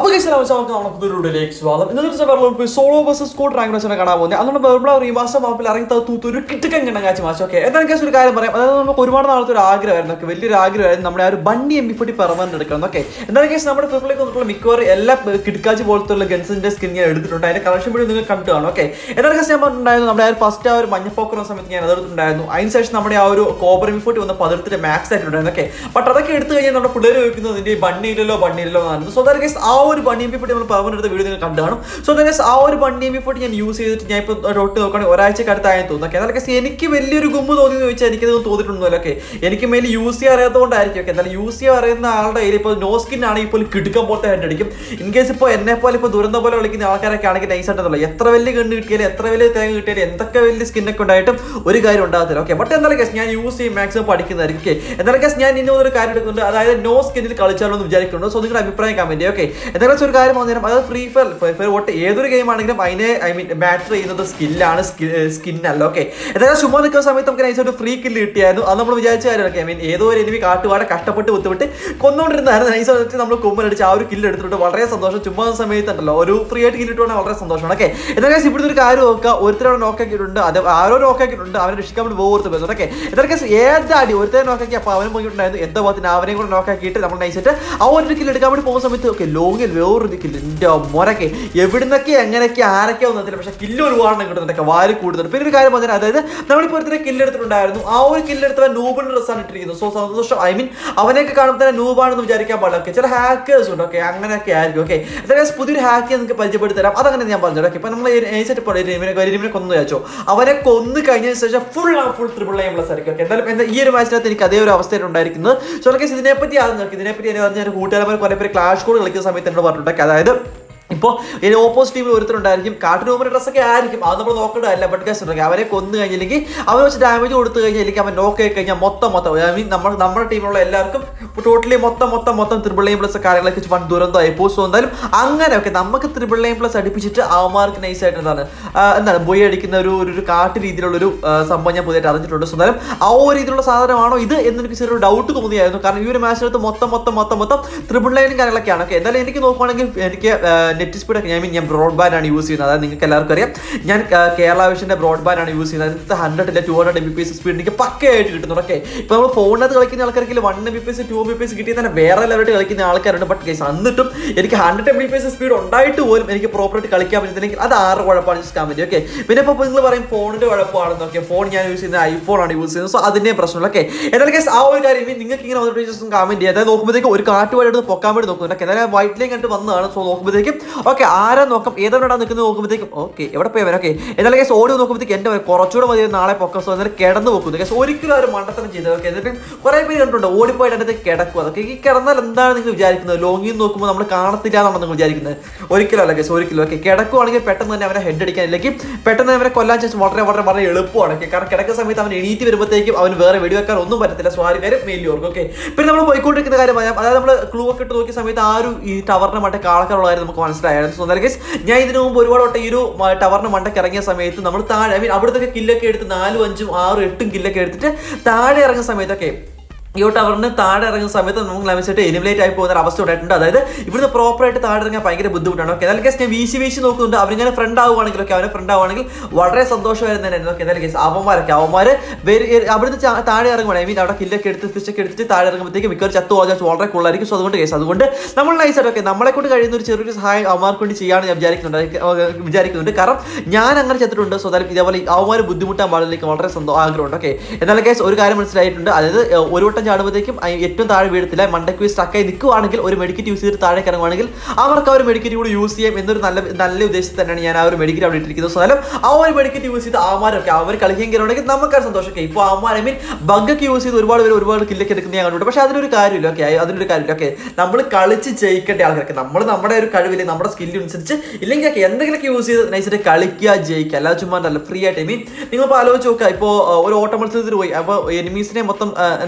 അപ്പോൾ കേസ് നമുക്ക് നമ്മുടെ പുതിയൊരു വീഡിയോയിലേക്ക് സ്വാഗതം ഇന്നത്തെ ദിവസം പറഞ്ഞ സോളോ ബസ് സ്കൂൾ ട്രാങ്ക് വെച്ചാണ് കാണാൻ പോകുന്നത് അതുകൊണ്ട് ബെർബിള റീമാസം മാപ്പിൽ ഇറങ്ങി തൂത്ത് ഒരു കിട്ടുക്കൻ കിണ്ണങ്ങാച്ച് മാസം ഓക്കെ എന്തായാലും കേസ് ഒരു കാര്യം പറയാം അതായത് നമുക്ക് ഒരുപാട് നാളത്തെ ഒരു ആഗ്രഹമായിരുന്നു ഒക്കെ വലിയൊരു ആഗ്രഹമായിരുന്നു നമ്മുടെ ആ ഒരു bunny M B forty permanent എടുക്കണം ഓക്കെ എന്തായാലും കേസ് നമ്മുടെ ഫിഫ്റ്റിലേക്ക് വന്നിട്ടുള്ള മിക്കവാറും എല്ലാ കിടക്കാച്ച് പോലത്തുള്ള ഗൺസിന്റെ സ്കിൻ ഞാൻ എടുത്തിട്ടുണ്ട് അതിന്റെ കളക്ഷൻ വീഡിയോ നിങ്ങൾ കണ്ടു കാണും ഓക്കെ എന്തായാലും കേസ് ഞാൻ പറഞ്ഞിട്ടുണ്ടായിരുന്നു നമ്മുടെ ആ ഒരു ഫസ്റ്റ് ആ ഒരു മഞ്ഞപ്പോക്കുന്ന സമയത്ത് ഞാൻ അതെടുത്തിട്ടുണ്ടായിരുന്നു അതിന് ശേഷം നമ്മുടെ ആ ഒരു കോബർ എം ഫോർട്ടി വന്നപ്പോൾ അതെടുത്തിട്ട് മാക്സ് ആയിട്ടുണ്ടായിരുന്നു ഓക്കെ ബട്ട് അതൊക്കെ എടുത്തു കഴിഞ്ഞാൽ നമ്മുടെ പിള്ളേർ ചോദിക്കുന്നത് ഇതിന്റെ ബണ്ണിയിലല്ലോ ബണ്ണിയിലല്ലോ എന്നാണ് സോ ദാറ്റ് കേസ് ആ ഒരു ബണ്ണി എം ബി ഫോർട്ടി നമ്മൾ പെർമനന്റ് എടുത്ത വീഡിയോ നിങ്ങൾ കണ്ടു കാണും സോ ദാറ്റ് കേസ് ആ ഒരു ബണ്ണി എം ബി ഫോർട്ടി ഞാൻ യൂസ് ചെയ്തിട്ട് ഞാൻ ഇപ്പോൾ ഡോട്ട് നോക്കുകയാണെങ്കിൽ ഒരാഴ്ചക്ക് അടുത്തായെന്ന് തോന്നുന്നു ഓക്കെ എന്നാൽ കേസ് എനിക്ക് വലിയൊരു ഗുമ്പ് തോന്നിയെന്ന് ചോദിച്ചാൽ എനിക്കത് തോന്നിയിട്ടുണ്ടല്ലോ ഓക്കെ എനിക്ക് മേലെ യൂസ് ചെയ്യാൻ അറിയാത്തതുകൊണ്ടായിരിക്കും ഓക്കെ എന്തായാലും യൂസ് ചെയ്യാൻ അറിയുന്ന ആളുടെ കയ്യിൽ ഇപ്പോൾ നോ സ്കിൻ ആണെങ്കിൽ പോലും കിടുക്കാൻ പോലത്തെ ഹെഡ് അടിക്കും ഇൻ കേസ് ഇപ്പോൾ എന്നെ പോലെ ഇപ്പോൾ ദുരന്തം പോലെ വിളിക്കുന്ന ആൾക്കാരൊക്കെ ആണെങ്കിൽ നൈസ് ആയിട്ടുണ്ടല്ലോ എത്ര വലിയ കണ്ണ് കിട്ടിയാലും എത്ര വലിയ തേങ്ങ കിട്ടിയാലും എന്തൊക്കെ വലിയ സ്കിന്നൊക്കെ ഉണ്ടായിട്ടും ഒരു കാര്യം ഉണ്ടാകത്തില്ല ഓക്കെ ബട്ട് എന്തായാലും കേസ് ഞാൻ യൂസ് ചെയ്യും മാക്സിമം പഠിക്കുന്നതായിരിക്കും ഓക്കെ എന്തായാലും കേസ് ഞാൻ ഇനി ഒരു കാര്യം എടുക്കുന്നുണ്ട് അതായത് നോ സ്കിന്നിൽ കളിച്ചാലോ എന്ന് വിചാരിക്കുന്നുണ്ട് സോ നിങ്ങളുടെ അഭിപ്രായം കമന്റ് ഓക്കെ എന്തായാലും ഒരു കാര്യം വന്നു അതായത് ഫ്രീ ഫയർ ഫ്രീ ഫയർ ഒട്ട് ഏതൊരു ഗെയിം ആണെങ്കിലും അതിനെ ഐ മീൻ മാറ്റർ ചെയ്യുന്നത് സ്കില്ലാണ് സ്കിൻ അല്ല ഓക്കെ എന്തായാലും ചുമ്മാ നിൽക്കുന്ന സമയത്ത് നമുക്ക് നൈസ് ഒരു ഫ്രീ കില്ല് കിട്ടിയായിരുന്നു അത് നമ്മൾ വിചാരിച്ച കാര്യമൊക്കെ ഐ മീൻ ഏതോ ഒരു എനിമി കാട്ടുപാടെ കഷ്ടപ്പെട്ട് കുത്തുവിട്ട് കൊന്നുകൊണ്ടിരുന്നായിരുന്നു നൈസ് വെച്ച് നമ്മൾ കുമ്മനടിച്ച് ആ ഒരു കില്ല് എടുത്തിട്ട് വളരെ സന്തോഷം ചുമ്മാ സമയത്ത് ഉണ്ടല്ലോ ഒരു ഫ്രീ ആയിട്ട് കില്ല് ഇട്ടുകൊണ്ട് വളരെ സന്തോഷമാണ് ഓക്കെ എന്തായാലും ഇവിടുത്തെ ഒരു കാര്യം നോക്കുക ഒരുത്തരോട് നോക്കാക്കിയിട്ടുണ്ട് അത് ആരോ നോക്കാക്കിയിട്ടുണ്ട് അവനെ രക്ഷിക്കാൻ വേണ്ടി ഓർത്ത് പോകുന്നത് ഓക്കെ എന്തായാലും ഏതാടി ഒരുത്തരെ നോക്കാക്കി അപ്പോൾ അവനും പോയിട്ടുണ്ടായിരുന്നു എന്താ ഭാഗത്തിന് അവനെയും കൂടെ നോക്കാക്കിയിട്ട് നമ്മൾ നൈസായിട്ട് ആ ഒരു കില്ല് എടുക്കാൻ വേണ്ടി പോകുന്ന സമയത്ത് ഓക്കെ ലോങ്ങിൽ വേറൊരു കില്ല് എൻ്റെ മൊരക്കെ എവിടുന്നൊക്കെ എങ്ങനെയൊക്കെ ആരൊക്കെ ഒന്നത്തില്ല പക്ഷേ കില്ല് ഒരുപാട് കിട്ടുന്നുണ്ടൊക്കെ വാരി കൂടുന്നുണ്ട് പിന്നെ ഒരു കാര്യം പറഞ്ഞാൽ അതായത് നമ്മളിപ്പോൾ ഒരുത്തരെ കില്ല് എടുത്തിട്ടുണ്ടായിരുന്നു ആ ഒരു കില്ല് എടുത്തവൻ നൂബിന്റെ ഡ്രസ്സാണ് ഇട്ടിരിക്കുന്നത് സോ സന്തോഷം ഐ മീൻ അവനെയൊക്കെ കാണുമ്പോൾ തന്നെ നൂബാണെന്ന് വിചാരിക്കാൻ പാടില്ല ഓക്കെ ചില ഹാക്കേഴ്സ് ഉണ്ട് ഓക്കെ അങ്ങനെയൊക്കെ ആയിരിക്കും ഓക്കെ എന്തായാലും പുതിയൊരു ഹാക്ക് നിങ്ങൾക്ക് പരിചയപ്പെടുത്തി തരാം അതങ്ങനെ ഞാൻ പറഞ്ഞു ഓക്കെ ഇപ്പം നമ്മൾ ഏസിട്ട് കരിമിനെ കൊന്നു വെച്ചോ അവനെ കൊന്നു കഴിഞ്ഞതിന് ശേഷം ഫുൾ ആ ഫുൾ ത്രിപിൾ എം പ്ലസ് ആയിരിക്കും ഓക്കെ എന്തായാലും എന്താ ഈ ഒരു മാച്ചിനകത്ത് എനിക്ക് അതേ ഒരു അവസ്ഥയാണ് ഉണ്ടായിരിക്കുന്നത് സോ ഓക്കെ ഇതിനെപ്പറ്റി ആദ്യം നോക്കി ഇതിനെപ്പറ്റി ഞാൻ പറഞ്ഞ കൂട്ടുകാരന്മാർ കുറേ പേര് ക്ലാഷ് കോഡ് കളിക്കുന്ന സമയത്ത് എന്നോട് പറഞ്ഞിട്ടൊക്കെ അതായത് ഇപ്പോൾ ഇതിന് ഓപ്പോസിറ്റ് ടീമിൽ ഒരുത്തരുണ്ടായിരിക്കും കാട്ടുനൂമിന്റെ ഡ്രസ്സൊക്കെ ആയിരിക്കും അത് നമ്മൾ നോക്കേണ്ടതല്ല ബട്ട് കേസ് ഉണ്ടെങ്കിൽ അവരെ കൊന്നു കഴിഞ്ഞില്ലെങ്കിൽ അവൻ വെച്ച് ഡാമേജ് കൊടുത്തു കഴിഞ്ഞില്ലെങ്കിൽ അവൻ നോക്ക് ആയി കഴിഞ്ഞാൽ മൊത്തം മൊത്തം ഐ മീൻ നമ്മൾ നമ്മുടെ ടീമിലുള്ള എല്ലാവർക്കും ടോട്ടലി മൊത്തം മൊത്തം മൊത്തം ത്രിബിൾ എം പ്ലസ് കാര്യങ്ങളൊക്കെ വെച്ച് വൺ ദുരന്തമായി പോസ്റ്റ് എന്തായാലും അങ്ങനെ ഒക്കെ നമുക്ക് ത്രിബിൾ എം പ്ലസ് അടുപ്പിച്ചിട്ട് അവന്മാർക്ക് നൈസ് ആയിട്ട് എന്താണ് ആ, എന്താണ് ബൊയ് അടിക്കുന്ന ഒരു ഒരു ഒരു കാട്ട് രീതിയിലുള്ള ഒരു ആ, സംഭവം ഞാൻ പുതിയതായിട്ട് അറിഞ്ഞിട്ടുണ്ട് സോ എന്തായാലും ആ ഒരു രീതിയിലുള്ള സാധനമാണോ ഇത് എന്ന് എനിക്ക് ചെറിയൊരു ഡൗട്ട് തോന്നിയായിരുന്നു കാരണം ഈ ഒരു മാച്ചിനകത്ത് മൊത്തം മൊത്തം മൊത്തം മൊത്തം ത്രിബിൾ ലൈനും കാര്യങ്ങളൊക്കെയാണ് ഓക്കെ എന്തായാലും എനിക്ക് നോക്കുവാണെങ്കിൽ എനിക്ക് നെറ്റ് സ്പീഡ് ഒക്കെ ഞാൻ മീൻ ഞാൻ ബ്രോഡ്ബാൻഡ് ആണ് യൂസ് ചെയ്യുന്നത് അതായത് നിങ്ങൾക്ക് എല്ലാവർക്കും അറിയാം ഞാൻ ആ, കേരള വിഷന്റെ ബ്രോഡ്ബാൻഡ് ആണ് യൂസ് ചെയ്യുന്നത് അതിനകത്ത് ഹൺഡ്രഡ് ഇല്ല two hundred M B P S speed എനിക്ക് പക്കയായിട്ട് കിട്ടുന്നു ഓക്കെ ഇപ്പോൾ നമ്മൾ ഫോണിനകത്ത് കളിക്കുന്ന ആൾക്കാർക്ക് one M B P S two M B P S കിട്ടിയ തന്നെ വേറെ ലെവലായിട്ട് കളിക്കുന്ന ആൾക്കാരുണ്ട് ബട്ട് കേസ് എന്നിട്ടും എനിക്ക് hundred M B P S speed ഉണ്ടായിട്ട് പോലും എനിക്ക് പ്രോപ്പറായിട്ട് കളിക്കാൻ പറ്റുന്നില്ലെങ്കിൽ അത് ആറ് കുഴപ്പമാണ് just comment ഓക്കെ പിന്നെ ഇപ്പോൾ നിങ്ങൾ പറയും ഫോണിന്റെ കുഴപ്പമാണെന്ന് ഓക്കെ ഫോൺ ഞാൻ യൂസ് ചെയ്യുന്നത് ഐഫോൺ ആണ് യൂസ് ചെയ്യുന്നത് സോ അതിന്റെ പ്രശ്നമുള്ള ഓക്കെ എന്നാലും കേസ് ആ ഒരു കാര്യം ഇനി നിങ്ങൾക്ക് ഇങ്ങനെ വന്നിട്ട് ജസ്റ്റ് കമന്റ് ചെയ്യാം അതായത് നോക്കുമ്പോഴത്തേക്ക് ഒരു കാട്ടുപാടി എടുത്ത് പൊക്കാൻ വേണ്ടി നോക്കുന്നുണ്ട് ഓക്കെ എന്നാലും വൈറ്റ് ലൈൻ കണ്ടിട്ട് വന്നതാണ് സോ നോക്കുമ്പോഴത്തേക്കും ഓക്കെ ആരാ നോക്കാം ഏതെവിടെ നിൽക്കുന്നത് നോക്കുമ്പോഴത്തേക്കും ഓക്കെ എവിടെ പോയി ഓക്കെ എന്നാലും കേസ് ഓടി നോക്കുമ്പോഴത്തേക്ക് എൻ്റെ ഒരു കുറച്ചുകൂടെ മതി നാളെ പൊക്കം സോ എന്നാലും കിടന്ന് നോക്കുന്നു കേസ് ഒരിക്കലും ആ ഒരു മണ്ടത്തരം ചെയ്തത് ഓക്കെ എന്നിട്ട് കുറേ പേര് കണ്ടിട്ടുണ്ട് ഓടിപ്പോയിട്ട് അതിനകത്ത് കിടക്കും അതൊക്കെ ഈ കിടന്നാൽ എന്താണ് നിങ്ങൾ വിചാരിക്കുന്നത് ലോങ്ങിൽ നിന്ന് നോക്കുമ്പോൾ നമ്മൾ കാണത്തില്ല എന്നാണ് നിങ്ങൾ വിചാരിക്കുന്നത് ഒരിക്കലും അല്ല കേസ് ഒരിക്കലും ഓക്കെ കിടക്കുവാണെങ്കിൽ പെട്ടെന്ന് തന്നെ അവരെ ഹെഡ് അടിക്കാൻ അല്ലെങ്കിൽ പെട്ടെന്ന് അവരെ കൊല്ലാൻ ചാൻസ് വളരെ വളരെ വളരെ എളുപ്പമാണ് ഓക്കെ കാരണം കിടക്കുന്ന സമയത്ത് അവൻ എണീറ്റ് വരുമ്പോഴത്തേക്കും അവന് വേറെ വെടിവെക്കാൻ ഒന്നും പറ്റത്തില്ല സോ ആ ഒരു കാര്യം മെയിൻലി ഓർക്കും ഓക്കെ പിന്നെ നമ്മൾ പോയിക്കൊണ്ടിരിക്കുന്ന കാര്യം പറയാം അതായത് നമ്മൾ ക്ലൂ ഒക്കെ ഇട്ട് നോക്കിയ സമയത്ത് ആ ഒരു ഈ ടവറിന് മറ്റേ കാളക്കാരുള്ള കാര്യം നമുക്ക് മനസ്സിലായിരുന്നു സോ എന്തായാലും guys, ഞാൻ ഇതിനു മുമ്പ് ഒരുപാട് വട്ടം ഈ ഒരു മ- ടവറിന് മണ്ടയ്ക്ക് ഇറങ്ങിയ സമയത്ത് നമ്മൾ താഴെ ഐ മീൻ അവിടുത്തെ കില്ലൊക്കെ എടുത്ത് നാലും അഞ്ചും ആറും എട്ടും കില്ലൊക്കെ എടുത്തിട്ട് താഴെ ഇറങ്ങുന്ന സമയത്തൊക്കെ ഈ ഒരു ടവറിന് താഴെ ഇറങ്ങുന്ന സമയത്ത് നമുക്ക് ലഭിച്ചിട്ട് എലിമിനേറ്റ് ആയി പോകുന്ന ഒരു അവസ്ഥ ഉണ്ടായിട്ടുണ്ട് അതായത് ഇവിടുന്ന് പ്രോപ്പറായിട്ട് താഴെ ഇറങ്ങാൻ ഭയങ്കര ബുദ്ധിമുട്ടാണ് ഓക്കെ എന്നാലും കേസ് ഞാൻ വീശി വീശി നോക്കുന്നുണ്ട് അവരിങ്ങനെ ഫ്രണ്ട് ആവുകയാണെങ്കിൽ ഒക്കെ അവരെ ഫ്രണ്ട് ആവുകയാണെങ്കിൽ വളരെ സന്തോഷമായിരുന്നു തന്നെ ഓക്കെ എന്നാലും കേസ് അവന്മാരൊക്കെ അവന്മാർ അവിടുന്ന് ചാ- താഴെ ഇറങ്ങുവാണ് ഐ മീൻ അവിടെ കില്ലൊക്കെ എടുത്ത് ഫിഷൊക്കെ എടുത്തിട്ട് താഴെ ഇറങ്ങുമ്പോഴത്തേക്ക് മിക്കവാറും ചത്തു പോകാൻ വളരെ കൂടുതലായിരിക്കും സോ അതുകൊണ്ട് കേസ് അതുകൊണ്ട് നമ്മൾ നൈസായിട്ട് ഓക്കെ നമ്മളെ കൊണ്ട് കഴിയുന്ന ഒരു ചെറിയൊരു സഹായം അവന്മാർക്ക് വേണ്ടി ചെയ്യാമെന്ന് ഞാൻ വിചാരിക്കുന്നുണ്ട് അത് വിചാരിക്കുന്നുണ്ട് കാരണം ഞാൻ അങ്ങനെ ചെയ്തിട്ടുണ്ട് സോ അതായത് ഇതേപോലെ അവന്മാർ ബുദ്ധിമുട്ടാൻ പാടില്ലേക്ക് വളരെ സ്വന്തം ആഗ്രഹമുണ്ട് ഓക്കെ എന്നാലും കേസ് ഒരു കാര്യം മനസ്സിലായിട്ടുണ്ട് അതായത് ഏർ, ഒരു വട്ടം ചാടുമ്പോഴത്തേക്കും അയ് ഏറ്റവും താഴെ വീഴത്തില്ല മണ്ടയ്ക്ക് സ്റ്റക്കായി നിൽക്കുവാണെങ്കിൽ ഒരു മെഡിക്കറ്റ് യൂസ് ചെയ്തിട്ട് താഴേക്ക് ഇറങ്ങുവാണെങ്കിൽ അവർക്ക് ആ ഒരു മെഡിക്കറ്റ് കൂടി യൂസ് ചെയ്യാം എന്നൊരു നല്ല നല്ല ഉദ്ദേശത്തിൽ തന്നെയാണ് ഞാൻ ആ ഒരു മെഡിക്കറ്റ് അവിടെ ഇട്ടിരിക്കുന്നത് സോ എന്നാലും ആ ഒരു മെഡിക്കറ്റ് യൂസ് ചെയ്ത് അവന്മാരൊക്കെ അവർ കളിക്കാൻ കയറുവാണെങ്കിൽ നമുക്കത് സന്തോഷമൊക്കെ ഇപ്പോൾ അവന്മാർ ഐ മീൻ ബഗ്ഗൊക്കെ യൂസ് ചെയ്ത് ഒരുപാട് പേര് ഒരുപാട് കില്ലൊക്കെ എടുക്കുന്ന ഞാൻ കണ്ടിട്ടുണ്ട് പക്ഷേ അതിനൊരു കാര്യമില്ല ഓക്കെ അതിനൊരു കാര്യമില്ല ഓക്കെ നമ്മൾ കളിച്ച് ജയിക്കേണ്ട ആൾക്കാർക്ക് നമ്മൾ നമ്മുടെ ഒരു കഴിവില്ല നമ്മുടെ സ്കില്ല് അനുസരിച്ച് ഇല്ലെങ്കിൽ ഒക്കെ എന്തെങ്കിലുമൊക്കെ യൂസ് ചെയ്ത് നൈസായിട്ട് കളിക്കുക ജയിക്കുക അല്ലാതെ ചുമ്മാ അല്ല ഫ്രീ ആയിട്ട് ഐ മീൻ നിങ്ങളിപ്പോൾ ആലോചിച്ച് നോക്കുക ഇപ്പോൾ ഒരു ഓട്ട മത്സരത്തിൽ പോയി അപ്പോൾ എനിമീസിനെ മൊത്തം ആ, എന്താണ്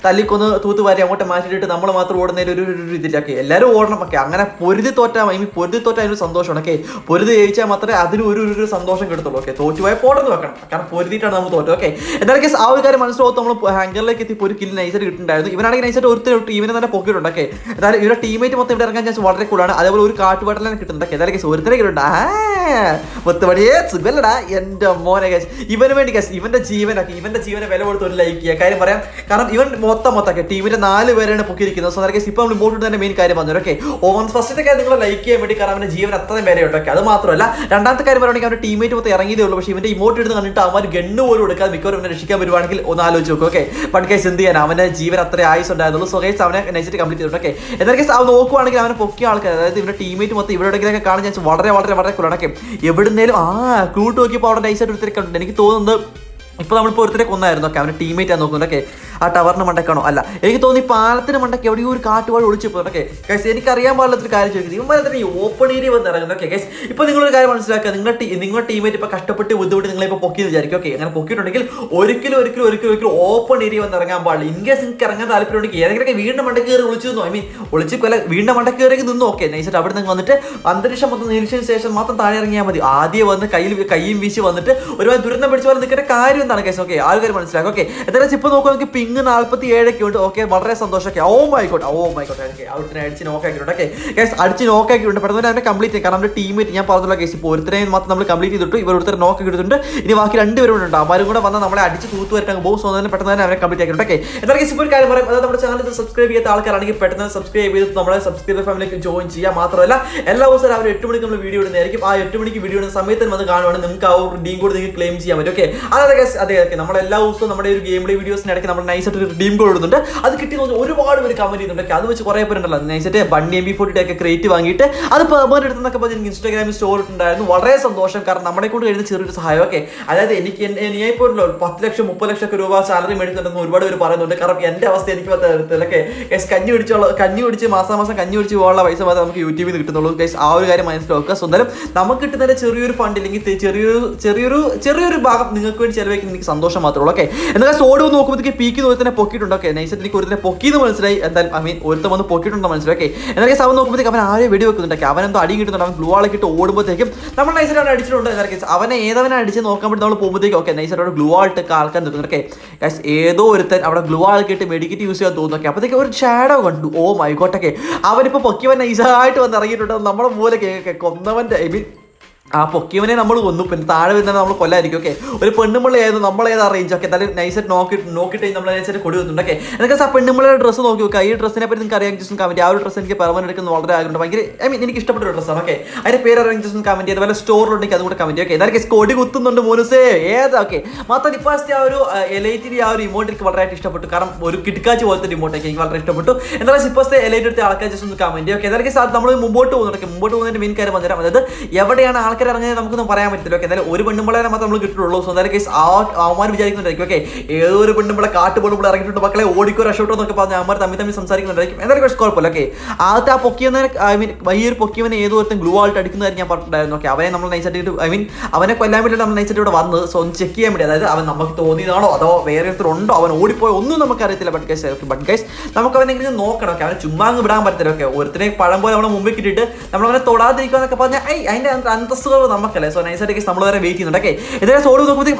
തല്ലിക്കൊന്ന് തൂത്ത് വാരി അങ്ങോട്ട് മാറ്റിയിട്ട് നമ്മൾ മാത്രം ഓടുന്നതിൽ ഒരു ഒരു ഇതിലൊക്കെ എല്ലാവരും ഓടണം ഒക്കെ അങ്ങനെ പൊരുതി തോറ്റാൽ ഐ മീൻ പൊരുതി തോറ്റാൽ അതിനൊരു സന്തോഷമാണ് ഓക്കെ പൊരുതി ജയിച്ചാൽ മാത്രമേ അതിന് ഒരു ഒരു- ഒരു സന്തോഷം കിട്ടത്തുള്ളൂ ഓക്കെ തോറ്റുപോയാൽ പോട്ടെന്ന് വെക്കണം കാരണം പൊരുതിയിട്ടാണ് നമ്മൾ തോറ്റത് ഓക്കെ എന്തായാലും കേസ് ആ ഒരു കാര്യം മനസ്സിലാവും നമ്മൾ ഹാങ്കറിലേക്ക് എത്തി ഒരു കില്ല് നൈസായിട്ട് കിട്ടുന്നുണ്ടായിരുന്നു ഇവനാണെങ്കിൽ നൈസായിട്ട് ഒരു ടീമിനെ തന്നെ പൊക്കിയിട്ടുണ്ട് ഓക്കെ എന്തായാലും ഇവരുടെ ടീമേറ്റ് മൊത്തം ഇവിടെ ഇറങ്ങാൻ ചാൻസ് വളരെ കൂടുതലാണ് അതേപോലെ ഒരു കാട്ടുപാട്ടിലാണ് കിട്ടുന്നുണ്ട് എന്തായാലും കേസ് ഒരുത്തരെ കിട്ടുന്നുണ്ട് ആ മുത്തുമണിയെ സുഖല്ലടാ എന്റെ മോനെ കേസ് ഇവന് വേണ്ടി കേസ് ഇവന്റെ ജീവനൊക്കെ ഇവന്റെ ജീവനെ വില കൊടുത്ത് ഒരു ലൈക്ക് ചെയ്യുക കാര്യം പറയാം കാരണം ഇവൻ മൊത്തം മൊത്തമൊക്കെ ടീമിന്റെ നാല് പേരാണ് പൊക്കിയിരിക്കുന്നത് സോ കേസ് ഇപ്പൊ നമ്മൾ ഇങ്ങോട്ട് തന്നെ മെയിൻ കാര്യം പറഞ്ഞു ഓക്കെ ഓൺ ഫസ്റ്റത്തെ കാര്യം നിങ്ങൾ ലൈക്ക് ചെയ്യാൻ വേണ്ടി കാരണം അവന്റെ ജീവൻ അത്രയും പേരെ ഉണ്ടൊക്കെ അത് മാത്രമല്ല രണ്ടാമത്തെ കാര്യം പറയുകയാണെങ്കിൽ അവന്റെ ടീമേറ്റ് മൊത്തം ഇറങ്ങിയതേ ഉള്ളൂ പക്ഷേ ഇവന്റെ ഇമോട്ട് എടുത്ത് കണ്ടിട്ട് അവൻ ഗണ്ണ് പോലും എടുക്കാതെ മിക്കവാറും ഇവനെ രക്ഷിക്കാൻ വരുവാണെങ്കിൽ ഒന്ന് ആലോചിച്ച് നോക്കും ഓക്കെ ബട്ട് കേസ് എന്ത് ചെയ്യാൻ അവന്റെ ജീവൻ അത്ര ആയുസ് ഉണ്ടായിരുന്നുള്ളൂ സോ കേസ് അവനെ നൈസിട്ട് കംപ്ലീറ്റ് ചെയ്തിട്ടുണ്ട് ഓക്കെ എന്നാൽ കേസ് അവൻ നോക്കുവാണെങ്കിൽ അവനെ പൊക്കിയ ആൾക്കാർ അതായത് ഇവന്റെ ടീമേറ്റ് മൊത്തം ഇവിടെ എവിടെയെങ്കിലൊക്കെ കാണാൻ ചാൻസ് വളരെ വളരെ വളരെ കുറവാണ് എവിടുന്നേലും ആ ക്ലൂട്ട് നോക്കിയപ്പോൾ അവിടെ നൈസായിട്ട് ഒരുത്തരൊക്കെ ഉണ്ട് എനിക്ക് തോന്നുന്നത് ഇപ്പൊ നമ്മളിപ്പോൾ ഒരുത്തരെ കൊന്നായിരുന്നു ഒക്കെ അവന്റെ ടീമേറ്റ് ആണ് നോക്കുന്നത് ഓക്കെ ആ ടവറിന് മണ്ടക്കാണോ അല്ല എനിക്ക് തോന്നി പാലത്തിന് മണ്ടക്ക് എവിടെയോ ഒരു കാട്ടുപാട് ഒളിച്ചു പോകും ഓക്കെ ഗൈസ് എനിക്ക് അറിയാൻ പാടില്ലാത്തൊരു കാര്യം ചോദിക്കുന്നത് ഇവന്മാരെ തന്നെ ഈ ഓപ്പൺ ഏരിയ വന്ന് ഇറങ്ങുന്നത് ഓക്കെ ഗൈസ് ഇപ്പൊ നിങ്ങളൊരു കാര്യം മനസ്സിലാക്കുക നിങ്ങളുടെ ടീ നിങ്ങളുടെ ടീമേറ്റ് ഇപ്പൊ കഷ്ടപ്പെട്ട് ബുദ്ധിമുട്ട് നിങ്ങളെ ഇപ്പൊ പൊക്കി വിചാരിക്കും ഓക്കെ അങ്ങനെ പൊക്കിയിട്ടുണ്ടെങ്കിൽ ഒരിക്കലും ഒരിക്കലും ഒരിക്കലും ഒരിക്കലും ഓപ്പൺ ഏരിയ വന്ന് ഇറങ്ങാൻ പാടില്ല ഇൻ കേസ് നിങ്ങൾക്ക് ഇറങ്ങാൻ താല്പര്യമുണ്ടെങ്കിൽ ഏതെങ്കിലുമൊക്കെ വീണ്ടും മണ്ടക്ക് കയറി വിളിച്ചു നിന്നു ഐ മീൻ ഒളിച്ച് കൊല്ല വീണ്ടും മണ്ടക്ക് കയറി നിന്നു ഓക്കെ നൈസായിട്ട് അവിടെ നിന്ന് വന്നിട്ട് അന്തരീക്ഷം മൊത്തം നിരീക്ഷണ ശേഷം മാത്രം താഴെ ഇറങ്ങിയാൽ മതി ആദ്യം വന്ന് കയ്യിൽ കയ്യും വീശി വന്നിട്ട് ഒരുപാട് ദുരന്തം പിടിച്ച പോലെ നിൽക്കേണ്ട കാര്യം എന്താണ് കേസ് ഓക്കെ ആ ഒരു കാര്യം മനസ്സിലാക്കുക ഓക്കെ എന്തായാലും ഇപ്പൊ നോക്കുകയാണെങ്കിൽ പിങ് നാൽപ്പത്തി ഏഴൊക്കെ ഉണ്ട് ഓക്കെ വളരെ സന്തോഷമൊക്കെ ഓ മൈക്കോട്ടെ ഓ മൈക്കോട്ടെ ഓക്കെ അവിടുത്തെ അടിച്ച് നോക്കാക്കിയിട്ടുണ്ട് ഓക്കെ കേസ് അടിച്ച് നോക്കാക്കിയിട്ടുണ്ട് പെട്ടെന്ന് തന്നെ കംപ്ലീറ്റ് ചെയ്യാം കാരണം നമ്മുടെ ടീമേറ്റ് ഞാൻ പറഞ്ഞുള്ള കേസ് ഇപ്പോൾ ഒരുത്തരെ മാത്രം നമ്മൾ കംപ്ലീറ്റ് ചെയ്തിട്ടു ഇവർ ഒരുത്തർ നോക്കി കിട്ടുന്നുണ്ട് ഇനി ബാക്കി രണ്ടുപേരും ഉണ്ട് അവരും കൂടെ വന്നാൽ നമ്മളെ അടിച്ച് തൂത്ത് വരട്ടെ പോകും സോ തന്നെ പെട്ടെന്ന് തന്നെ അവരെ കംപ്ലീറ്റ് ആക്കിയിട്ടുണ്ട് ഓക്കെ എന്തായാലും കേസ് ഇപ്പോൾ ഒരു കാര്യം പറയാം അതായത് നമ്മുടെ ചാനൽ സബ്സ്ക്രൈബ് ചെയ്യാത്ത ആൾക്കാരാണെങ്കിൽ പെട്ടെന്ന് സബ്സ്ക്രൈബ് ചെയ്ത് നമ്മളെ സബ്സ്ക്രൈബർ ഫാമിലിക്ക് ജോയിൻ ചെയ്യുക മാത്രമല്ല എല്ലാ ദിവസവും രാവിലെ എട്ട് മണിക്ക് നമ്മൾ വീഡിയോ ഇടുന്നതായിരിക്കും ആ എട്ട് മണിക്ക് വീഡിയോ ഇടുന്ന സമയത്ത് തന്നെ വന്ന് കാണുവാണെങ്കിൽ നിങ്ങൾക്ക് ആ ഒരു ഡീം കോഡ് നിങ്ങൾക്ക് ക്ലെയിം ചെയ്യാൻ പറ്റും ഓക്കെ അതായത് guys, അതെ ഓക്കെ നമ്മൾ എല്ലാ ദിവസവും നമ്മുടെ ഒരു ഗെയിം പ്ലേ വീഡിയോസിന് ഇടയ്ക്ക് നമ്മൾ നൈസായിട്ട് ഒരു ഡീം കോഡ് ഇടുന്നുണ്ട് അത് കിട്ടി നോക്കി ഒരുപാട് പേര് കമന്റ് ചെയ്യുന്നുണ്ട് Okay, അത് വെച്ച് കുറേ പേരുണ്ടല്ലോ നൈസായിട്ട് ബണ്ണി എം ബി ഫോർട്ടി ഒക്കെ ക്രിയേറ്റ് വാങ്ങിയിട്ട് അത് പെർമനന്റ് എടുത്തെന്നൊക്കെ പറഞ്ഞ് എനിക്ക് ഇൻസ്റ്റാഗ്രാമിൽ സ്റ്റോർ ഇട്ടുണ്ടായിരുന്നു വളരെ സന്തോഷം കാരണം നമ്മളെ കൊണ്ട് കഴിയുന്ന ചെറിയൊരു സഹായം ഓക്കെ അതായത് എനിക്ക് എൻ- എൻ- ഞാൻ ഇപ്പോൾ ഒരു പത്ത് ലക്ഷം മുപ്പത് ലക്ഷം ഒക്കെ രൂപ സാലറി മേടിക്കുന്നുണ്ടെന്ന് ഒരുപാട് പേര് പറയുന്നുണ്ട് കാരണം എന്റെ അവസ്ഥ എനിക്ക് പറ്റാത്തതൊക്കെ ഗൈസ് കഞ്ഞി പിടിച്ചുള്ള കഞ്ഞി പിടിച്ച് മാസം മാസം കഞ്ഞി പിടിച്ച് പോകാനുള്ള പൈസ മാത്രമേ നമുക്ക് യൂട്യൂബിൽ നിന്ന് കിട്ടുന്നുള്ളൂ ഗൈസ് ആ ഒരു കാര്യം മനസ്സിലാക്കുക സ്വന്തം നമുക്ക് കിട്ടുന്നതിന്റെ ചെറിയൊരു ഫണ്ട് ഇല്ലെങ്കിൽ തെ- ചെറിയൊരു ചെറിയൊരു ചെറിയൊരു ഭാഗം നിങ്ങൾക്ക് വേണ്ടി ചെലവഴിക്കുന്ന എനിക്ക് സന്തോഷം മാത്രമേ ഉള്ളൂ ഓക്കെ എന്നാൽ സോഡ് നോക്കുമ്പോഴത്തേക്ക് പീക്ക് ദൂരത്തിനെ പൊക്കിയിട്ടുണ്ട് ഓക്കെ നൈസായിട്ട് എനിക്ക് ഒരുത്തിനെ പൊക്കിയെന്ന് മനസ്സിലായി എന്തായാലും ഐ മീൻ ഒരുത്തം വന്ന് പൊക്കിയിട്ടുണ്ടോ മനസ്സിലായി ഓക്കെ എന്നാൽ അവൻ നോക്കുമ്പോഴത്തേക്ക് അവൻ ആരെ വെടി വെക്കുന്നുണ്ട് അവൻ എന്തോ അടി കിട്ടുന്നുണ്ട് അവൻ ഗ്ലൂ ആളൊക്കെ ഇട്ട് ഓടുമ്പോഴത്തേക്കും നമ്മൾ നൈസായിട്ട് അവനെ അടിച്ചിട്ടുണ്ട് എന്നാൽ കേസ് അവനെ ഏതവനെ അടിച്ച് നോക്കാൻ വേണ്ടി നമ്മൾ പോകുമ്പോഴത്തേക്ക് ഓക്കെ നൈസായിട്ട് അവിടെ ഗ്ലൂ ആൾട്ടൊക്കെ ആൾക്കാർ നിൽക്കുന്നുണ്ട് ഓക്കെ ഗൈസ് ഏതോ ഒരുത്തൻ അവിടെ ഗ്ലൂ ആൾക്ക് ഇട്ട് മെഡിക്കറ്റ് യൂസ് ചെയ്യാൻ തോന്നുന്നു ഓക്കെ അപ്പോഴത്തേക്ക് ഒരു ഷാഡോ കണ്ടു ഓ മൈക്കോട്ടൊക്കെ അവനിപ്പോൾ പൊക്കിയവൻ നൈസായിട്ട് വന്ന് ഇറങ്ങിയിട്ടുണ്ട് നമ്മുടെ മൂല കേക്ക് കൊന്നവൻ്റെ ഐ മീൻ ആ പൊക്കിയവനെ നമ്മൾ കൊന്നു പിന്നെ താഴെ വരുന്നത് നമ്മൾ കൊല്ലായിരിക്കും ഓക്കെ ഒരു പെണ്ണുമ്പിള്ള ഏത് നമ്മളേത് അറേഞ്ച് ഒക്കെ എന്തായാലും നൈസായിട്ട് നോക്കി നോക്കിയിട്ട് നമ്മൾ നൈസായിട്ട് കൊടി വന്നിട്ടുണ്ട് ഓക്കെ എന്നൊക്കെ ആ പെണ്ണുമ്പിളുടെ ഡ്രസ്സ് നോക്കി നോക്കുക ഈ ഡ്രസ്സിനെ പറ്റി നിങ്ങൾക്ക് അറിയാൻ ജസ്റ്റ് കമന്റ് ആ ഒരു ഡ്രസ്സ് എനിക്ക് പെർമനന്റ് എടുക്കുന്ന വളരെ ആഗ്രഹമുണ്ട് ഭയങ്കര ഐ മീൻ എനിക്ക് ഇഷ്ടപ്പെട്ട ഒരു ഡ്രസ്സാണ് ഓക്കെ അതിന്റെ പേര് അറിയാൻ ജസ്റ്റ് കമന്റ് ചെയ്ത് വല്ല സ്റ്റോറിലുണ്ടെങ്കിൽ അതുകൂടെ കമന്റ് ഓക്കെ എന്തായാലും കൊടി കുത്തുന്നുണ്ട് മോനുസേ ഏതാ ഓക്കെ മാത്രം ഇപ്പാസത്തെ ആ ഒരു എലൈറ്റിന്റെ ആ ഒരു ഇമോട്ട് എനിക്ക് വളരെയായിട്ട് ഇഷ്ടപ്പെട്ടു കാരണം ഒരു കിടക്കാച്ച് പോലത്തെ ഇമോട്ടൊക്കെ എനിക്ക് വളരെ ഇഷ്ടപ്പെട്ടു എന്തായാലും ഇപ്പോഴത്തെ എലൈറ്റ് എടുത്ത ആൾക്കാർ ജസ്റ്റ് ഒന്ന് കമന്റ് ഓക്കെ എന്തായാലും നമ്മൾ മുമ്പോട്ട് പോകുന്നുണ്ട് മുമ്പോട്ട് പോകുന്നതിന്റെ മെയിൻ കാര്യം പറഞ്ഞുതരാം അതായത് എവിടെയാണ് ആൾക്കാർ ഇറങ്ങിയത് നമുക്കൊന്നും പറയാൻ പറ്റില്ല ഓക്കെ എന്തായാലും ഒരു പെണ്ണുമ്പിളെ മാത്രം നമ്മൾ കിട്ടുള്ളൂ സോ എന്തായാലും കേസ് ആ അവന്മാർ വിചാരിക്കുന്നുണ്ടായിരിക്കും ഓക്കെ ഏതോ ഒരു പെണ്ണുമ്പിളെ കാട്ടുപൊണ്ണുമ്പിളെ ഇറങ്ങിയിട്ടുണ്ട് മക്കളെ ഓടിക്കോ രക്ഷോട്ടോ എന്നൊക്കെ പറഞ്ഞ് അവന്മാർ തമ്മിൽ തമ്മിൽ സംസാരിക്കുന്നുണ്ടായിരിക്കും എന്തായാലും കുറച്ച് കുഴപ്പമില്ല ഓക്കെ ആദ്യത്തെ ആ പൊക്കിയവനെ ഐ മീൻ ഈ ഒരു പൊക്കിയവനെ ഏതോ ഒരുത്തൻ ഗ്ലൂ ആയിട്ട് അടിക്കുന്നതായി ഞാൻ പറഞ്ഞിട്ടുണ്ടായിരുന്നു ഓക്കെ അവനെ നമ്മൾ നൈസായിട്ട് ഐ മീൻ അവനെ കൊല്ലാൻ വേണ്ടി നമ്മൾ നൈസായിട്ട് ഇവിടെ വന്നത് സോ ഒന്ന് ചെക്ക് ചെയ്യാൻ വേണ്ടി അതായത് അവൻ നമുക്ക് തോന്നിയതാണോ അതോ വേറെ ഒരുത്തരുണ്ടോ അവൻ ഓടിപ്പോയോ ഒന്നും നമുക്ക് അറിയത്തില്ല ബട്ട് ഗൈസ് ബട്ട് ഗൈസ് നമുക്ക് അവനെ എങ്ങനെ നോക്കണം ഓക്കെ അവനെ ചുമ്മാ അങ്ങ് വിടാൻ പറ്റത്തില്ല ഓക്കെ ഒരുത്തനെ പഴം പോലെ നമ്മളെ മുമ്പിൽ കിട്ടിയിട്ട് നമ്മൾ അവനെ തൊടാതിരിക്കുക എന്നൊക്കെ പറഞ്ഞാൽ ഐ അതിന്റെ അന്തസ്തുകൾ നമുക്കല്ലേ സോ നൈസായിട്ട് കേസ് നമ്മൾ വരെ വെയിറ്റ് ചെയ്യുന്നുണ്ട് ഓക്കെ ഇതിനെ സോഡ് നോക്കുമ്പോഴത്തേക്കും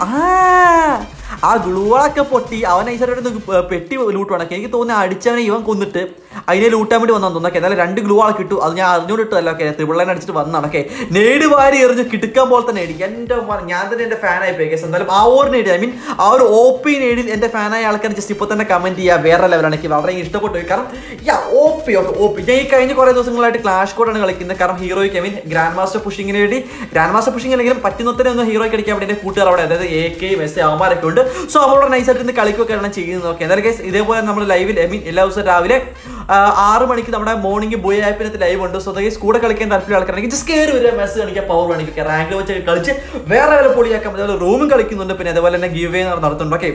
ആ ആ ഗ്ലൂളൊക്കെ പൊട്ടി അവൻ നൈസായിട്ട് പെട്ടി ലൂട്ട് വേണം എനിക്ക് തോന്നുന്നു അടിച്ചവനെ ഇവൻ കൊന്നിട്ട് അതിനെ ലൂട്ടാൻ വേണ്ടി വന്നു തോന്നുന്നു എന്നാലും രണ്ട് ഗ്ലൂ ആൾ കിട്ടും അത് ഞാൻ അറിഞ്ഞോണ്ടിട്ടല്ല ഓക്കെ ത്രിപിള്ളനെ അടിച്ചിട്ട് വന്നാണ് ഓക്കെ നേട് വാരി എറിഞ്ഞ് കിടക്കാൻ പോലെ തന്നെ നേടി എൻ്റെ മോനെ, ഞാൻ തന്നെ എൻ്റെ ഫാനായി പോയി കേസ് എന്തായാലും ആ ഒരു നേടി ഐ മീൻ ആ ഒരു ഒ പി നേടിൽ എൻ്റെ ഫാനായ ആൾക്കാർ ജസ്റ്റ് ഇപ്പോൾ തന്നെ കമന്റ് ചെയ്യുക വേറെ ലെവലാണ് എനിക്ക് വളരെ ഇഷ്ടപ്പെട്ടു പോയി. കാരണം yeah O P okay O P ഞാൻ ഈ കഴിഞ്ഞ കുറേ ദിവസങ്ങളായിട്ട് ക്ലാഷ് കോഡാണ് കളിക്കുന്നത് കാരണം ഹീറോയ്ക്ക് ഐ മീൻ ഗ്രാൻഡ് മാസ്റ്റർ പുഷിങ്ങിന് വേണ്ടി ഗ്രാൻഡ് മാസ്റ്റർ പുഷിംഗ് അല്ലെങ്കിലും പറ്റുന്നത്ര ഒന്ന് ഹീറോയ്ക്ക് അടിക്കാൻ വേണ്ടി എൻ്റെ കൂട്ടുകാർ അവിടെ അതായത് എ കെ എസ് അവന്മാരൊക്കെ ഉണ്ട് സോ അവരോട് നൈസായിട്ട് ഇന്ന് കളിക്കുകയൊക്കെയാണ് ചെയ്യുന്നത് ഓക്കെ എന്തായാലും guys, ഇതേപോലെ നമ്മൾ ലൈവിൽ ഐ മീൻ എല്ലാ ദിവസവും രാവിലെ ആ, ആറ് മണിക്ക് നമ്മുടെ മോർണിംഗ് ബോയ് ആപ്പിനകത്ത് ലൈവ് ഉണ്ട് സോ ഗൈസ് കൂടെ കളിക്കാൻ താല്പര്യം ആൾക്കാരാണെങ്കിൽ ജസ്റ്റ് കയറി വരിക മെസ്സ് കാണിക്കുക പവർ കാണിക്കുക റാങ്ക് വെച്ച് കളിച്ച് വേറെ വല്ല പൊളിയാക്കാം അതേപോലെ റൂമും കളിക്കുന്നുണ്ട് പിന്നെ അതേപോലെ തന്നെ ഗീവ് നടത്തുന്നുണ്ട് ഓക്കെ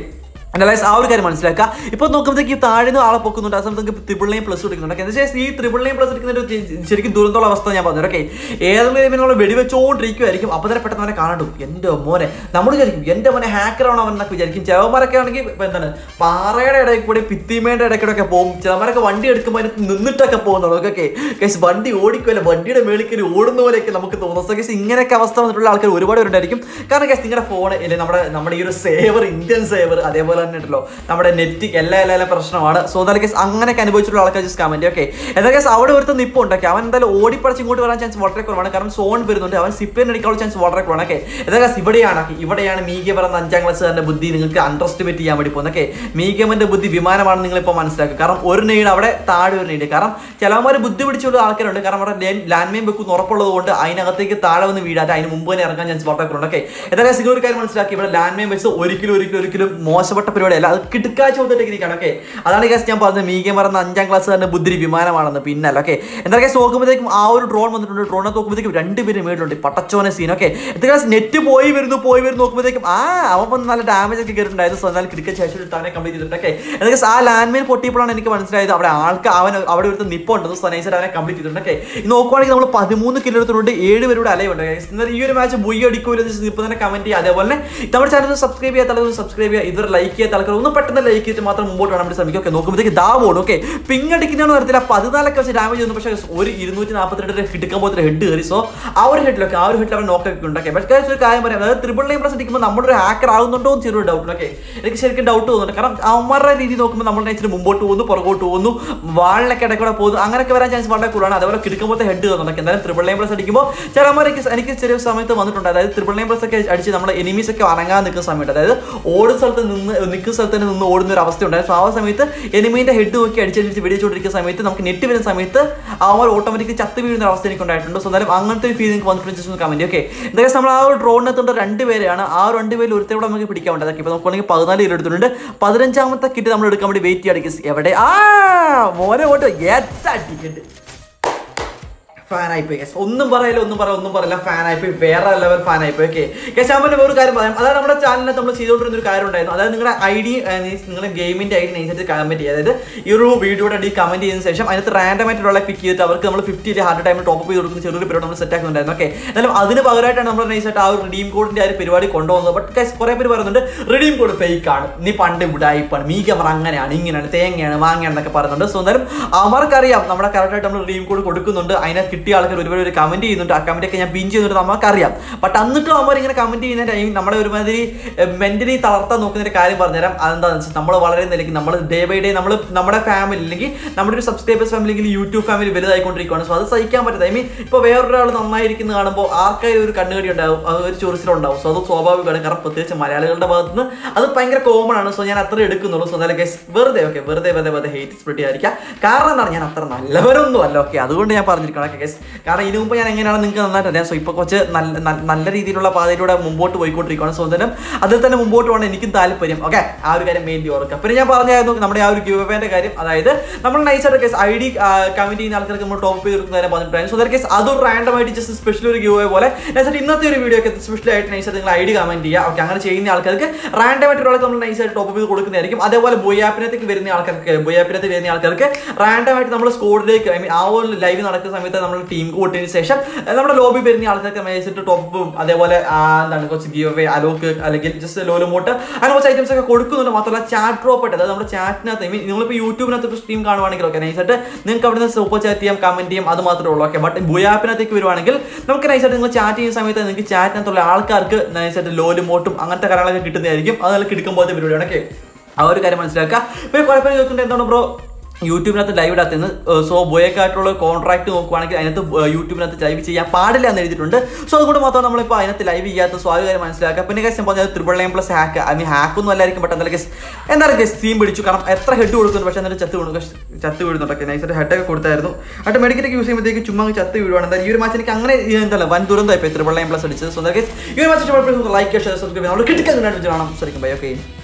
അനലൈസ് ആ ഒരു കാര്യം മനസ്സിലാക്കുക ഇപ്പോൾ നോക്കുമ്പോഴത്തേക്ക് താഴെ നിന്ന് ആളെ പൊക്കുന്നുണ്ട് ആ സമയത്ത് നിങ്ങൾക്ക് ത്രിപിൾ നൈൻ പ്ലസ് എടുക്കുന്നുണ്ട് എന്താ വെച്ചാൽ ഈ ത്രിപിൾ നൈൻ പ്ലസ് എടുക്കുന്ന ഒരു ജെ- ശരിക്കും ദുരന്തമുള്ള അവസ്ഥ ഞാൻ പറഞ്ഞു ഓക്കെ ഏതെങ്കിലും നമ്മൾ വെടിവെച്ചോണ്ടിരിക്കുമായിരിക്കും അപ്പോൾ തന്നെ പെട്ടെന്ന് അവനെ കാണും എൻ്റെ മോനെ നമ്മൾ വിചാരിക്കും എൻ്റെ മോനെ ഹാക്കറാണോ അവൻ എന്നൊക്കെ വിചാരിക്കും ചിലവന്മാരൊക്കെ ആണെങ്കിൽ ഇപ്പൊ എന്താണ് പാറയുടെ ഇടയിൽ കൂടി പിത്തിമേൻ്റെ ഇടയ്ക്കൂടെ ഒക്കെ പോകും ചിലവന്മാരൊക്കെ വണ്ടി എടുക്കുമ്പോൾ അതിന് നിന്നിട്ടൊക്കെ പോകുന്നുണ്ട് ഓക്കെ കേസ് വണ്ടി ഓടിക്കുമല്ലോ വണ്ടിയുടെ മേളിക്കൽ ഓടുന്ന പോലെയൊക്കെ നമുക്ക് തോന്നുന്നു സോ കേസ് ഇങ്ങനെയൊക്കെ അവസ്ഥ വന്നിട്ടുള്ള ആൾക്കാർ ഒരുപാട് പേരുണ്ടായിരിക്കും കാരണം കേസ് നിങ്ങളുടെ ഫോൺ ഇല്ലേ നമ്മുടെ നമ്മുടെ ഈ ഒരു സേവർ ഇന്ത്യൻ സേവർ അതേപോലെ തന്നെ ഉണ്ടല്ലോ നമ്മുടെ നെറ്റ് എല്ലാ എല്ലാ എല്ലാ പ്രശ്നമാണ് സോ എന്തായാലും കേസ് അങ്ങനെയൊക്കെ അനുഭവിച്ചിട്ടുള്ള ആൾക്കാർ ജസ്റ്റ് കമന്റ് ഓക്കെ എന്താ കേസ് അവിടെ ഒരുത്ത നിപ്പ് ഉണ്ടാക്കി അവൻ എന്തായാലും ഓടിപ്പടച്ച് ഇങ്ങോട്ട് വരാൻ ചാൻസ് വളരെ കുറവാണ് കാരണം സോൺ വരുന്നുണ്ട് അവൻ സിപ്പിന് അടിക്കാനുള്ള ചാൻസ് വളരെ കുറവാണ് ഓക്കെ എന്താ കേസ് ഇവിടെയാണ് okay, ഇവിടെയാണ് മീഗെ പറയുന്ന അഞ്ചാം ക്ലാസ്സുകാരന്റെ ബുദ്ധി നിങ്ങൾക്ക് അണ്ടർസ്റ്റിമേറ്റ് ചെയ്യാൻ വേണ്ടി പോകുന്നത് ഓക്കെ മീഗമന്റെ ബുദ്ധി വിമാനമാണെന്ന് നിങ്ങൾ ഇപ്പോൾ മനസ്സിലാക്കുക കാരണം ഒരു നെയ്ഡ് അവിടെ താഴെ ഒരു നെയ്ഡ് കാരണം ചിലവന്മാർ ബുദ്ധി പിടിച്ചുള്ള ആൾക്കാരുണ്ട് കാരണം അവിടെ ലാൻഡ് മൈൻ വെക്കുന്ന ഉറപ്പുള്ളത് കൊണ്ട് അതിനകത്തേക്ക് താഴെ വന്ന് വീഴാതെ അതിന് മുമ്പ് തന്നെ ഇറങ്ങാൻ ചാൻസ് വളരെ കുറവുണ്ട് ഓക്കെ എന്തായാലും സിംഗിൾ ഒരു കാര്യം മനസ്സിലാക്കി ഇവിടെ ലാൻഡ് മൈൻ വെച്ച് ഒരിക്കലും ഒരിക്കലും ഒരിക്കലും മോശപ്പെട്ട പരിപാടിയല്ല അത് കിടക്കാഴ്ച കൊടുത്ത ടെക്നിക്കാണ് ഓക്കെ അതാണ് കേസ് ഞാൻ പറഞ്ഞത് മീഗെ മറന്ന അഞ്ചാം ക്ലാസ് തന്നെ ബുദ്ധി വിമാനമാണെന്ന് പിന്നല്ല ഓക്കെ എന്താ കേസ് നോക്കുമ്പോഴത്തേക്കും ആ ഒരു ഡ്രോൺ വന്നിട്ടുണ്ട് ഡ്രോണെ നോക്കുമ്പോഴത്തേക്കും രണ്ടുപേരും മേളിലുണ്ട് പട്ടച്ചോനെ സീൻ ഓക്കെ എന്താ കേസ് നെറ്റ് പോയി വരുന്നു പോയി വരുന്നു നോക്കുമ്പോഴത്തേക്കും ആ അവൻ വന്ന് നല്ല ഡാമേജ് ഒക്കെ കയറിയിട്ടുണ്ടായിരുന്നു സോ എന്നാൽ ക്രിക്കറ്റ് ശേഷം തന്നെ കംപ്ലീറ്റ് ചെയ്തിട്ടുണ്ട് ഓക്കെ എന്താ കേസ് ആ ലാൻഡ് മൈൻ പൊട്ടിയപ്പോഴാണ് എനിക്ക് മനസ്സിലായത് അവിടെ ആൾക്ക് അവൻ അവിടെ ഒരു നിപ്പുണ്ട് സോ നൈസായിട്ട് അവനെ കംപ്ലീറ്റ് ചെയ്തിട്ടുണ്ട് ഓക്കെ ഇത് നോക്കുവാണെങ്കിൽ നമ്മൾ പതിമൂന്ന് കിലോ എടുത്തിട്ടുണ്ട് ഏഴ് പേരുടെ അലയുണ്ട് guys. എന്നാൽ ഈ ഒരു മാച്ച് ബുയി അടിക്കൂല ഇപ്പൊ തന്നെ കമന്റ് ചെയ്യുക അതേപോലെ തന്നെ നമ്മുടെ ചാനൽ സബ്സ്ക്രൈബ് ചെയ്യാത്ത ആൾക്കാർ സബ്സ്ക്രൈബ് ചെയ്യുക ഇതുവരെ ലൈക്ക് ചെയ്യാത്ത ആൾക്കാർ ഒന്ന് പെട്ടെന്ന് ലൈക്ക് ചെയ്തിട്ട് മാത്രം മുമ്പോട്ട് വേണം വേണ്ടി ശ്രമിക്കുക ഓക്കെ നോക്കുമ്പോഴത്തേക്ക് ദാ പോടും ഓക്കെ പിങ് അടിക്കുന്നതാണ് നടത്തില്ല പതിനാലൊക്കെ വെച്ച് ഡാമേജ് വന്നു പക്ഷേ ഒരു ഇരുന്നൂറ്റി നാൽപ്പത്തിരണ്ട് ഹിടുക്കാൻ പോലത്തെ ഹെഡ് കയറി സോ ആ ഒരു ഹെഡിലൊക്കെ ആ ഒരു ഹെഡിൽ അവൻ നോക്കൊക്കെ ഉണ്ടാക്കി പക്ഷേ ഒരു കാര്യം പറയാം അതായത് ത്രിപിൾ നൈൻ പ്ലസ് അടിക്കുമ്പോൾ നമ്മുടെ ഒരു ഹാക്കർ ആകുന്നുണ്ടോ എന്ന് ചെറിയൊരു ഡൗട്ട് ഓക്കെ എനിക്ക് ശരിക്കും ഡൗട്ട് തോന്നുന്നുണ്ട് കാരണം അവന്മാരുടെ രീതി നോക്കുമ്പോൾ നമ്മൾ നൈസിന് മുമ്പോട്ട് പോകുന്നു പുറകോട്ട് പോകുന്നു വാളിനൊക്കെ ഇടയ്ക്കൂടെ പോകുന്നു അങ്ങനെയൊക്കെ വരാൻ ചാൻസ് വളരെ കൂടുതലാണ് അതേപോലെ കിടക്കുമ്പോഴത്തെ ഹെഡ് തോന്നുന്നുണ്ട് എന്തായാലും ത്രിപിൾ നൈൻ പ്ലസ് അടിക്കുമ്പോൾ ചിലമാരൊക്കെ എനിക്ക് ചെറിയ സമയത്ത് വന്നിട്ടുണ്ട് അതായത് ത്രിപിൾ നൈൻ പ്ലസ് ഒക്കെ അടിച്ച് നമ്മുടെ എനിമീസ് ഒക്കെ അനങ്ങാൻ നിൽക്കുന്ന സമയത്ത് അതായത് ഓടുന്ന സ്ഥലത്ത് നിന്ന് നിൽക്കുന്ന സ്ഥലത്ത് തന്നെ നിന്ന് ഓടുന്ന ഒരു അവസ്ഥ ഉണ്ടായിരുന്നു സോ ആ സമയത്ത് എനിമീൻ്റെ ഹെഡ് നോക്കി അടിച്ചടിച്ച് വെടിച്ചുകൊണ്ടിരിക്കുന്ന സമയത്ത് നമുക്ക് നെറ്റ് വരുന്ന സമയത്ത് അവർ ഓട്ടോമാറ്റിക് ചത്ത് വീഴുന്ന ഒരു അവസ്ഥ എനിക്ക് ഉണ്ടായിട്ടുണ്ട് സോ എന്തായാലും അങ്ങനത്തെ ഒരു ഫീൽ നിങ്ങൾക്ക് വന്നിട്ടുണ്ട് ജസ്റ്റ് ഒന്ന് കമന്റ് ഓക്കെ എന്തായാലും നമ്മൾ ആ ഒരു ഡ്രോണിനെത്തുണ്ട് രണ്ട് പേരെയാണ് ആ രണ്ട് പേരിൽ ഒരുത്തരെ കൂടെ നമുക്ക് പിടിക്കാൻ വേണ്ടത് ഇപ്പോൾ നോക്കുകയാണെങ്കിൽ പതിനാല് കിലോ എടുത്തിട്ടുണ്ട് പതിനഞ്ചാമത്തെ കിറ്റ് നമ്മൾ എടുക്കാൻ വേണ്ടി വെയിറ്റ് ചെയ്യാൻ എവിടെ ആ മോനെ ഓട്ടോ ഏറ്റാ ടിക്കറ്റ് ഫാനായിപ്പോയി ഗൈസ് ഒന്നും പറയില്ല ഒന്നും പറയാം ഒന്നും പറയില്ല ഫാനായിപ്പോയി വേറെ ലെവൽ ഫാനായിപ്പോയി ഓക്കെ ഗൈസ് ഞാൻ പറഞ്ഞ ഒരു കാര്യം പറയാം അതായത് നമ്മുടെ ചാനലിൽ നമ്മൾ ചെയ്തുകൊണ്ടിരുന്ന ഒരു കാര്യം ഉണ്ടായിരുന്നു അതായത് നിങ്ങളുടെ ഐ ഡി നിങ്ങളുടെ ഗെയിമിന്റെ ഐ ഡി നൈസായിട്ട് കമന്റ് ചെയ്യുക അതായത് ഈ ഒരു വീഡിയോയുടെ ഐ ഡി കമന്റ് ചെയ്തതിന് ശേഷം അതിനകത്ത് റാൻഡം ആയിട്ട് ഒരാളെ പിക്ക് ചെയ്തിട്ട് അവർക്ക് നമ്മൾ ഫിഫ്റ്റി ഹാർഡ് ടൈമിൽ ടോപ്പ് ചെയ്ത് കൊടുക്കുന്ന ചെറിയൊരു പരിപാടി നമ്മൾ സെറ്റ് ആക്കുന്നുണ്ടായിരുന്നു ഓക്കെ എന്നാലും അതിന് പകരമായിട്ടാണ് നമ്മൾ നൈസായിട്ട് ആ ഒരു റിഡീം കോഡിന്റെ ആ ഒരു പരിപാടി കൊണ്ടുപോകുന്നത് ബട്ട് ഗൈസ് കുറെ പേര് പറയുന്നുണ്ട് റിഡീം കോഡ് ഫേക്ക് ആണ് നീ പണ്ട് ഉടായിപ്പാണ് മീ ക്യാമറ അങ്ങനെയാണ് ഇങ്ങനെയാണ് തേങ്ങയാണ് മാങ്ങയാണെന്നൊക്കെ പറയുന്നുണ്ട് സോ എന്തായാലും അവർക്കറിയാം നമ്മുടെ കറക്റ്റായിട്ട് നമ്മൾ റിഡീം കോഡ് കൊടുക്കുന്നുണ്ട് അതിനെ കിട്ടിയ ആൾക്കാർ ഒരുപാട് ഒരു കമന്റ് ചെയ്യുന്നുണ്ട് ആ കമന്റ് ഒക്കെ ഞാൻ പിൻ ചെയ്യുന്നുണ്ട് നമുക്കറിയാം ബട്ട് എന്നിട്ടും അവർ ഇങ്ങനെ കമന്റ് ചെയ്യുന്ന ടൈം നമ്മളെ ഒരുമാതിരി മെന്റലി തളർത്താൻ നോക്കുന്ന ഒരു കാര്യം പറഞ്ഞുതരാം അതെന്താണെന്ന് വെച്ചാൽ നമ്മൾ വളരെ നിലയ്ക്ക് നമ്മൾ ഡേ ബൈ ഡേ നമ്മൾ നമ്മുടെ ഫാമിലി അല്ലെങ്കിൽ നമ്മുടെ ഒരു സബ്സ്ക്രൈബേഴ്സ് ഫാമിലി അല്ലെങ്കിൽ യൂട്യൂബ് ഫാമിലി വലുതായിക്കൊണ്ടിരിക്കുകയാണ് സോ അത് സഹിക്കാൻ പറ്റില്ല ഐ മീൻ ഇപ്പോൾ വേറൊരാൾ നന്നായിരിക്കുന്നത് കാണുമ്പോൾ ആർക്കായാലും ഒരു കണ്ണുകടി ഉണ്ടാവും അത് ഒരു ചൊറിച്ചിലുണ്ടാവും സോ അത് സ്വാഭാവികമാണ് കാരണം പ്രത്യേകിച്ച് മലയാളികളുടെ ഭാഗത്ത് നിന്ന് അത് ഭയങ്കര കോമൺ ആണ് സോ ഞാൻ അത്ര എടുക്കുന്നുള്ളൂ സോ എന്തായാലും guys, വെറുതെ ഓക്കെ വെറുതെ വെറുതെ വെറുതെ ഹേറ്റ് സ്പ്രിറ്റ് ചെയ്യാതിരിക്കുക കാരണം എന്താണ് ഞാൻ അത്ര നല്ലവരൊന്നും അല്ല ഓക്കെ അതുകൊണ്ട് ഞാൻ പറഞ്ഞിരിക്കണം ഓക്കെ ഗൈസ് കാരണം ഇതിനു മുമ്പ് ഞാൻ എങ്ങനെയാണ് നിങ്ങൾക്ക് നന്നായിട്ട് അറിയാം സോ ഇപ്പോൾ കുറച്ച് നല്ല നല്ല- നല്ല രീതിയിലുള്ള പാതയിലൂടെ മുമ്പോട്ട് പോയിക്കൊണ്ടിരിക്കുകയാണ് സോ എന്തായാലും അതിൽ തന്നെ മുമ്പോട്ട് പോകണം എനിക്കും താല്പര്യം ഓക്കെ ആ ഒരു കാര്യം മെയിൻലി ഓർക്കുക പിന്നെ ഞാൻ പറഞ്ഞായിരുന്നു നമ്മുടെ ആ ഒരു ഗിവ് അവേന്റെ കാര്യം അതായത് നമ്മൾ നൈസായിട്ട് കേസ് ഐ ഡി കമന്റ് ചെയ്യുന്ന ആൾക്കാർക്ക് നമ്മൾ ടോപ്പ് ചെയ്ത് കൊടുക്കുന്ന കാര്യം പറഞ്ഞിട്ടുണ്ടായിരുന്നു സോ ദർ കേസ് അതൊരു റാൻഡം ആയിട്ട് ജസ്റ്റ് സ്പെഷ്യൽ ഒരു ഗിവ് അവേ പോലെ നൈസായിട്ട് ഇന്നത്തെ ഒരു വീഡിയോ ഒക്കെ സ്പെഷ്യൽ ആയിട്ട് നൈസായിട്ട് നിങ്ങൾ ഐ ഡി കമന്റ് ചെയ്യുക ഓക്കെ അങ്ങനെ ചെയ്യുന്ന ആൾക്കാർക്ക് റാൻഡം ആയിട്ട് ഒരാൾക്ക് നമ്മൾ നൈസായിട്ട് ടോപ്പ് ചെയ്ത് കൊടുക്കുന്നതായിരിക്കും അതേപോലെ ബോയ് ആപ്പിനകത്തേക്ക് വരുന്ന ആൾക്കാർക്ക് ബോയ് ആപ്പിനകത്ത് വരുന്ന ആൾക്കാർക്ക് റാൻഡം ആയിട്ട് നമ്മൾ സ്കോഡിലേക്ക് ഐ മീൻ ആ ഒരു ലൈവ് നടക്കുന്ന സമയത്ത് നമ്മൾ ടീം കൂട്ടിയതിന് ശേഷം ഏർ നമ്മുടെ ലോബി വരുന്ന ആൾക്കാർക്ക് നൈസായിട്ട് ടോപ്പും അതേപോലെ ആ, എന്താണ് കുറച്ച് ഗീവ് അവേ അലോക്ക് അല്ലെങ്കിൽ ജസ്റ്റ് ലോലുമോട്ട് അങ്ങനെ കുറച്ച് ഐറ്റംസ് ഒക്കെ കൊടുക്കുന്നുണ്ട് മാത്രമല്ല ചാറ്റ് ഡ്രോപ്പ് ആയിട്ട് അതായത് നമ്മുടെ ചാറ്റിനകത്ത് ഐ മീൻ നിങ്ങളിപ്പോൾ യൂട്യൂബിനകത്ത് ഇപ്പോൾ സ്ട്രീം കാണുവാണെങ്കിൽ ഓക്കെ നൈസായിട്ട് നിങ്ങൾക്ക് അവിടെ നിന്ന് സൂപ്പർ ചാറ്റ് ചെയ്യാം കമന്റ് ചെയ്യാം അത് മാത്രമേ ഉള്ളൂ ഓക്കെ ബട്ട് ബുയാപ്പിനകത്തേക്ക് വരുവാണെങ്കിൽ നമുക്ക് നൈസായിട്ട് നിങ്ങൾ ചാറ്റ് ചെയ്യുന്ന സമയത്ത് നിങ്ങൾക്ക് ചാറ്റിനകത്തുള്ള ആൾക്കാർക്ക് നൈസായിട്ട് ലോലുമോട്ടും അങ്ങനത്തെ കാര്യങ്ങളൊക്കെ കിട്ടുന്നതായിരിക്കും അത് നല്ല കിടക്കുമ്പോഴത്തെ പരിപാടിയാണ് ഓക്കെ ആ ഒരു കാര്യം മനസ്സിലാക്കുക പിന്നെ കുഴപ്പമില്ല ചോദിക്കേണ്ടത് എന്താണ് ബ്രോ യൂട്യൂബിനകത്ത് ലൈവ് ഇടാത്തന്ന് സോ ബോയക്കായിട്ടുള്ള കോൺട്രാക്ട് നോക്കുവാണെങ്കിൽ അതിനകത്ത് ഏർ യൂട്യൂബിനകത്ത് ലൈവ് ചെയ്യാൻ പാടില്ല എന്ന് എഴുതിയിട്ടുണ്ട് സോ അതുകൊണ്ട് മാത്രം നമ്മളിപ്പോൾ അതിനകത്ത് ലൈവ് ചെയ്യാത്ത സോ ആ ഒരു കാര്യം മനസ്സിലാക്കുക പിന്നെ കാര്യം പറഞ്ഞാൽ triple nine plus hack I mean ഹാക്കൊന്നും അല്ലായിരിക്കും ബട്ട് എന്തായാലും guys, എന്തായാലും ഗസ് തീം പിടിച്ചു കാരണം എത്ര ഹെഡ് കൊടുക്കുന്നു പക്ഷേ എന്നിട്ട് ചത്ത് വീണു ചത്ത് വീഴുന്നുണ്ടൊക്കെ നൈസായിട്ട് ഹെഡൊക്കെ കൊടുത്തായിരുന്നു എന്നിട്ട് മെഡിക്കറ്റൊക്കെ യൂസ് ചെയ്യുമ്പോഴത്തേക്ക് ചുമ്മാ അങ്ങ് ചത്ത് വീഴുവാണ് എന്തായാലും ഈ ഒരു മാച്ച് എനിക്ക് അങ്ങനെ ഈ എന്തല്ല വൻ ദുരന്തമായി പോയി ത്രിപിൾ നയൻ പ്ലസ് അടിച്ചത് സോ എന്തായാലും guys, ഈ ഒരു മാച്ച് ലൈക്ക് ഷെയർ സബ്സ്ക്രൈബ് നമ്മൾ കിട്ടിക്കാൻ കാണാം ശ്രമിക്കും ബൈ ഓക്കെ